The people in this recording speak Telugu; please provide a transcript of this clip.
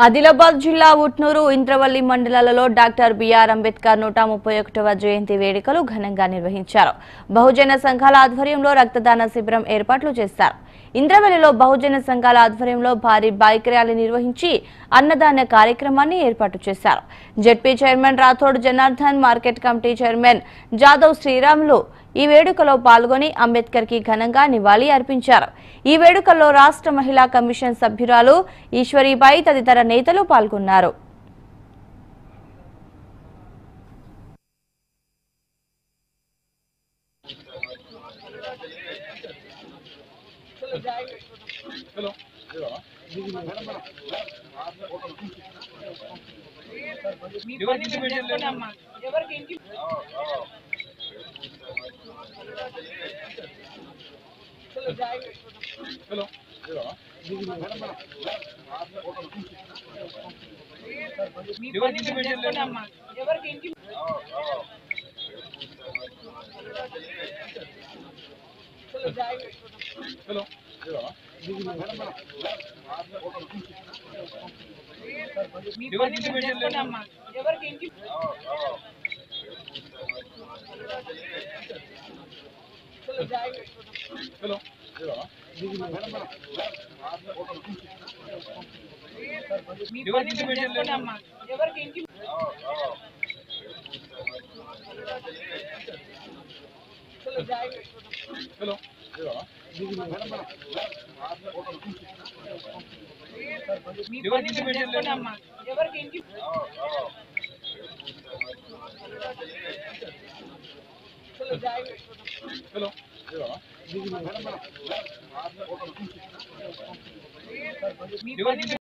ఆదిలాబాద్ జిల్లా ఉట్నూరు ఇంద్రవల్లి మండలాలలో డాక్టర్ బిఆర్ అంబేద్కర్ నూట ముప్పై ఒకటవ జయంతి వేడుకలు ఘనంగా నిర్వహించారు బహుజన సంఘాల ఆధ్వర్యంలో రక్తదాన శిబిరం ఏర్పాట్లు చేశారు ఇంద్రవల్లిలో బహుజన సంఘాల ఆధ్వర్యంలో భారీ బైక్ ర్యాలీ నిర్వహించి అన్నదాన కార్యక్రమాన్ని ఏర్పాటు చేశారు ZP chairman Rathod Janardhan market committee chairman Jadhav Sriramulu ఈ వేడుకలో పాల్గొని అంబేద్కర్ కి ఘనంగా నివాళి అర్పించారు ఈ వేడుకల్లో రాష్ట్ర మహిళా కమిషన్ సభ్యురాలు ఈశ్వరీబాయి తదితర నేతలు పాల్గొన్నారు